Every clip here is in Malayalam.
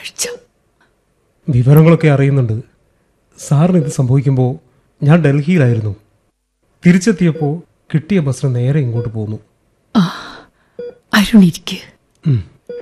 കാഴ്ച വിവരങ്ങളൊക്കെ അറിയുന്നുണ്ട് സാറിന് ഇത് സംഭവിക്കുമ്പോൾ ഞാൻ ഡൽഹിയിലായിരുന്നു തിരിച്ചെത്തിയപ്പോൾ കിട്ടിയ ബസ്സിന് നേരെ ഇങ്ങോട്ട് പോന്നു അരുൺ ഇരിക്ക് ഉം.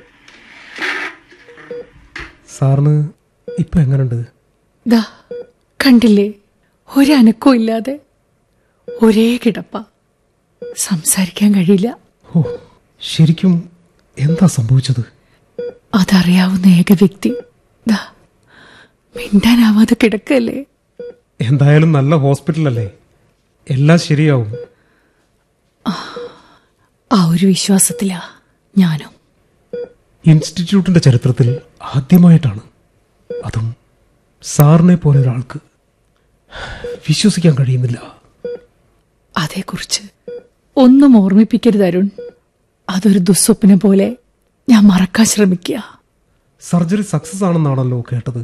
സാറിന് ഇപ്പം എങ്ങനെയുണ്ട് ദാ കണ്ടില്ലേ ഒരനക്കവും ഇല്ലാതെ ഒരേ കിടപ്പ സംസാരിക്കാൻ കഴിയില്ല ഓ ശരിക്കും എന്താ സംഭവിച്ചത് അതറിയാവുന്ന ഏക വ്യക്തി ദാ മിണ്ടാനാവാതെ കിടക്കല്ലേ എന്തായാലും നല്ല ഹോസ്പിറ്റലല്ലേ എല്ലാം ശരിയാവും ആ ഒരു വിശ്വാസത്തിലാ ഞാനും ഇൻസ്റ്റിറ്റ്യൂട്ടിന്റെ ചരിത്രത്തിൽ ആദ്യമായിട്ടാണ് അതും സാറിനെ പോലെ ഒരാൾക്ക് വിശ്വസിക്കാൻ കഴിയുന്നില്ല അതേക്കുറിച്ച് ഒന്നും ഓർമ്മിപ്പിക്കരുത് അരുൺ അതൊരു ദുസ്വപ്നം പോലെ ഞാൻ മറക്കാൻ ശ്രമിക്കുക സർജറി സക്സസ് ആണെന്നാണല്ലോ കേട്ടത്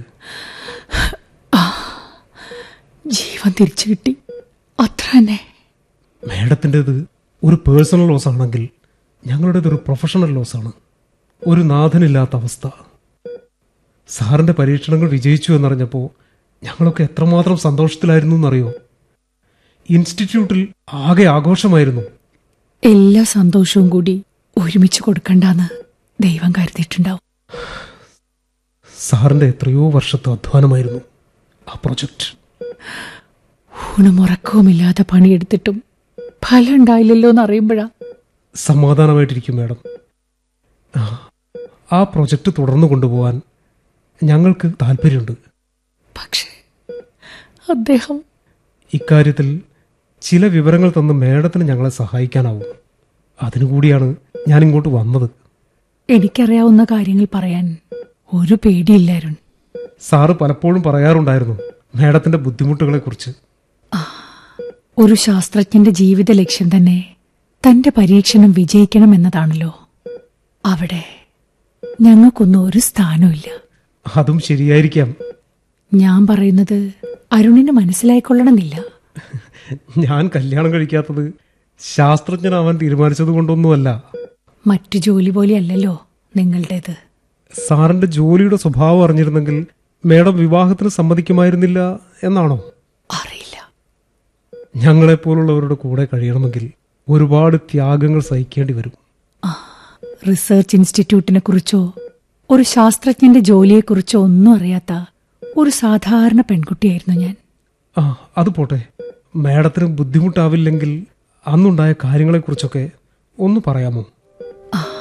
ജീവൻ തിരിച്ചു കിട്ടി അത്ര തന്നെ മേഡത്തിൻ്റെത് ഒരു പേഴ്സണൽ ലോസ് ആണെങ്കിൽ ഞങ്ങളുടേത് ഒരു പ്രൊഫഷണൽ ലോസ് ആണ് ഒരു നാഥനില്ലാത്ത അവസ്ഥ സാറിന്റെ പരീക്ഷണങ്ങൾ വിജയിച്ചു എന്നറിഞ്ഞപ്പോൾ ഞങ്ങളൊക്കെ എത്രമാത്രം സന്തോഷത്തിലായിരുന്നു എന്നറിയോ ഇൻസ്റ്റിറ്റ്യൂട്ടിൽ ആകെ ആഘോഷമായിരുന്നു എല്ലാ സന്തോഷവും കൂടി ഒരുമിച്ച് കൊടുക്കണ്ടെന്ന് ദൈവം കരുതിയിട്ടുണ്ടാവും സാറിന്റെ എത്രയോ വർഷത്തെ അധ്വാനമായിരുന്നു ആ പ്രൊജക്റ്റ് ഊണുമുറക്കവുമില്ലാതെ പണിയെടുത്തിട്ടും ഫലം ഉണ്ടായില്ലല്ലോ എന്ന് അറിയുമ്പോഴാ സമാധാനമായിട്ടിരിക്കും മാഡം ആ, ആ പ്രൊജക്റ്റ് തുടർന്നു കൊണ്ടുപോകാൻ ഞങ്ങൾക്ക് താല്പര്യമുണ്ട് പക്ഷേ അദ്ദേഹം ഇക്കാര്യത്തിൽ ചില വിവരങ്ങൾ തന്ന് മേഡത്തിന് ഞങ്ങളെ സഹായിക്കാനാവും അതിനുകൂടിയാണ് ഞാൻ ഇങ്ങോട്ട് വന്നത് എനിക്കറിയാവുന്ന കാര്യങ്ങൾ പറയാൻ ഒരു പേടിയില്ല അരുൺ സാറ് പലപ്പോഴും പറയാറുണ്ടായിരുന്നു മേഡത്തിന്റെ ബുദ്ധിമുട്ടുകളെ കുറിച്ച് ഒരു ശാസ്ത്രജ്ഞന്റെ ജീവിത ലക്ഷ്യം തന്നെ തന്റെ പരീക്ഷണം വിജയിക്കണം എന്നതാണല്ലോ അവിടെ ഞങ്ങൾക്കൊന്നും ഒരു സ്ഥാനമില്ല അതും ശരിയായിരിക്കാം ഞാൻ പറയുന്നത് അരുണിന് മനസ്സിലായിക്കൊള്ളണമെന്നില്ല ഞാൻ കല്യാണം കഴിക്കാത്തത് ശാസ്ത്രജ്ഞനാവാൻ തീരുമാനിച്ചത് കൊണ്ടൊന്നുമല്ല മറ്റു ജോലി പോലെയല്ലല്ലോ നിങ്ങളുടേത് സാറിന്റെ ജോലിയുടെ സ്വഭാവം അറിഞ്ഞിരുന്നെങ്കിൽ മേഡം വിവാഹത്തിന് സമ്മതിക്കുമായിരുന്നില്ല എന്നാണോ അറിയില്ല ഞങ്ങളെപ്പോലുള്ളവരുടെ കൂടെ കഴിയണമെങ്കിൽ ഒരുപാട് ത്യാഗങ്ങൾ സഹിക്കേണ്ടി വരും റിസർച്ച് ഇൻസ്റ്റിറ്റ്യൂട്ടിനെ കുറിച്ചോ ഒരു ശാസ്ത്രജ്ഞന്റെ ജോലിയെക്കുറിച്ചോ ഒന്നും അറിയാത്ത ഒരു സാധാരണ പെൺകുട്ടിയായിരുന്നു ഞാൻ ആ അത് പോട്ടെ മേഡത്തിന് ബുദ്ധിമുട്ടാവില്ലെങ്കിൽ അന്നുണ്ടായ കാര്യങ്ങളെക്കുറിച്ചൊക്കെ ഒന്ന് പറയാമോ